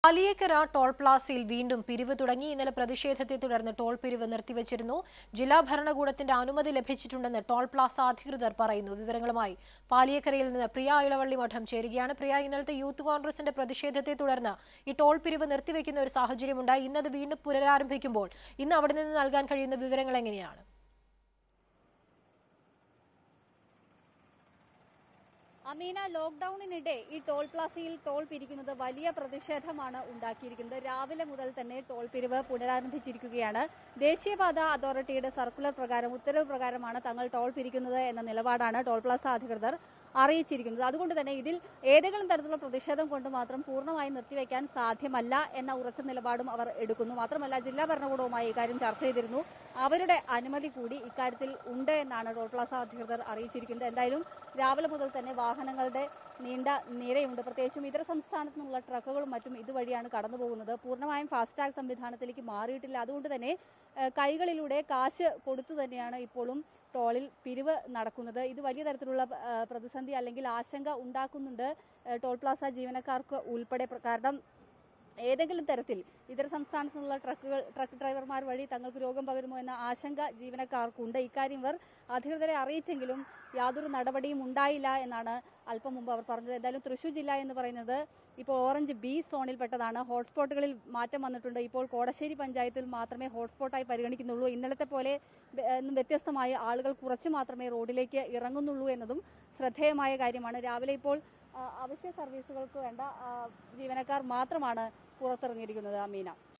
Paliyekkara toll പ്ലാസയിൽ വീണ്ടും പിരിവ് തുടങ്ങി ഇന്നലെ പ്രതിഷേധത്തെ തുടർന്ന് ടോൾ പിരിവ് നിർത്തിവച്ചിരുന്നു ജില്ലാ ഭരണകൂടത്തിന്റെ അനുമതി ലഭിച്ചിട്ടുണ്ടെന്ന് ടോൾ പ്ലാസ അധികൃതർ പറയുന്നു വിവരങ്ങളുമായി പാലിയേക്കരയിൽ നിന്ന് പ്രിയ ഇളവള്ളി മഠം ചേരുകയാണ് പ്രിയ ഇന്നലത്തെ യൂത്ത് കോൺഗ്രസിന്റെ പ്രതിഷേധത്തെ തുടർന്ന് ഈ ടോൾ പിരിവ് നിർത്തിവെക്കുന്ന ഒരു സാഹചര്യമുണ്ടായി ഇന്നത് വീണ്ടും പുനരാരംഭിക്കുമ്പോൾ ഇന്ന് അവിടെ നിന്ന് നൽകാൻ കഴിയുന്ന വിവരങ്ങൾ എങ്ങനെയാണ് അമീന ലോക്ക്ഡൌണിനിടെ ഈ ടോൾ പ്ലാസയിൽ ടോൾ പിരിക്കുന്നത് വലിയ പ്രതിഷേധമാണ് ഉണ്ടാക്കിയിരിക്കുന്നത് രാവിലെ മുതൽ തന്നെ ടോൾ പിരിവ് പുനരാരംഭിച്ചിരിക്കുകയാണ് ദേശീയപാത അതോറിറ്റിയുടെ സർക്കുലർ പ്രകാരം ഉത്തരവ് പ്രകാരമാണ് തങ്ങൾ ടോൾ പിരിക്കുന്നത് എന്ന നിലപാടാണ് ടോൾ പ്ലാസ അധികൃതർ അറിയിച്ചിരിക്കുന്നത് അതുകൊണ്ട് തന്നെ ഇതിൽ ഏതെങ്കിലും തരത്തിലുള്ള പ്രതിഷേധം കൊണ്ട് മാത്രം പൂർണ്ണമായി നിർത്തിവെക്കാൻ സാധ്യമല്ല എന്ന ഉറച്ച നിലപാടും അവർ എടുക്കുന്നു മാത്രമല്ല ജില്ലാ ഭരണകൂടവുമായി ഇക്കാര്യം ചർച്ച ചെയ്തിരുന്നു അവരുടെ അനുമതി കൂടി ഇക്കാര്യത്തിൽ ഉണ്ട് എന്നാണ് ടോൾ പ്ലാസ അധികൃതർ അറിയിച്ചിരിക്കുന്നത് എന്തായാലും രാവിലെ മുതൽ തന്നെ വാഹനങ്ങളുടെ നീണ്ട നിരയുണ്ട് പ്രത്യേകിച്ചും ഇതര സംസ്ഥാനത്തു നിന്നുള്ള ട്രക്കുകളും മറ്റും ഇതുവഴിയാണ് കടന്നു പോകുന്നത് പൂർണ്ണമായും ഫാസ്ടാഗ് സംവിധാനത്തിലേക്ക് മാറിയിട്ടില്ല അതുകൊണ്ട് തന്നെ ഏഹ്, കൈകളിലൂടെ കാശ് കൊടുത്തു തന്നെയാണ് ഇപ്പോഴും ടോളിൽ പിരിവ് നടക്കുന്നത് ഇത് വലിയ തരത്തിലുള്ള ഏഹ്, പ്രതിസന്ധി അല്ലെങ്കിൽ ആശങ്ക ഉണ്ടാക്കുന്നുണ്ട് ഏഹ്, ടോൾ പ്ലാസ ജീവനക്കാർക്ക് ഉൾപ്പെടെ പ്ര- കാരണം ഏതെങ്കിലും തരത്തിൽ ഇതര സംസ്ഥാനത്തു നിന്നുള്ള ട്രക്കുകൾ ട്രക്ക് ഡ്രൈവർമാർ വഴി തങ്ങൾക്ക് രോഗം പകരുമോ എന്ന ആശങ്ക ജീവനക്കാർക്കുണ്ട് ഇക്കാര്യം ഇവർ അധികൃതരെ അറിയിച്ചെങ്കിലും യാതൊരു നടപടിയും ഉണ്ടായില്ല എന്നാണ് അല്പം മുമ്പ് അവർ പറഞ്ഞത് എന്തായാലും തൃശൂർ ജില്ല എന്ന് പറയുന്നത് ഇപ്പോൾ ഓറഞ്ച് ബി സോണിൽപ്പെട്ടതാണ് ഹോട്ട്സ്പോട്ടുകളിൽ മാറ്റം വന്നിട്ടുണ്ട് ഇപ്പോൾ കോടശ്ശേരി പഞ്ചായത്തിൽ മാത്രമേ ഹോട്ട്സ്പോട്ടായി പരിഗണിക്കുന്നുള്ളൂ ഇന്നലത്തെ പോലെ വെ- ഏഹ് വ്യത്യസ്തമായി ആളുകൾ കുറച്ച് മാത്രമേ റോഡിലേക്ക് ഇറങ്ങുന്നുള്ളൂ എന്നതും ശ്രദ്ധേയമായ കാര്യമാണ് രാവിലെ ഇപ്പോൾ ആ, അവശ്യ സർവീസുകൾക്ക് വേണ്ട ആ, ജീവനക്കാർ മാത്രമാണ് പുറത്തിറങ്ങിയിരിക്കുന്നത് അമീന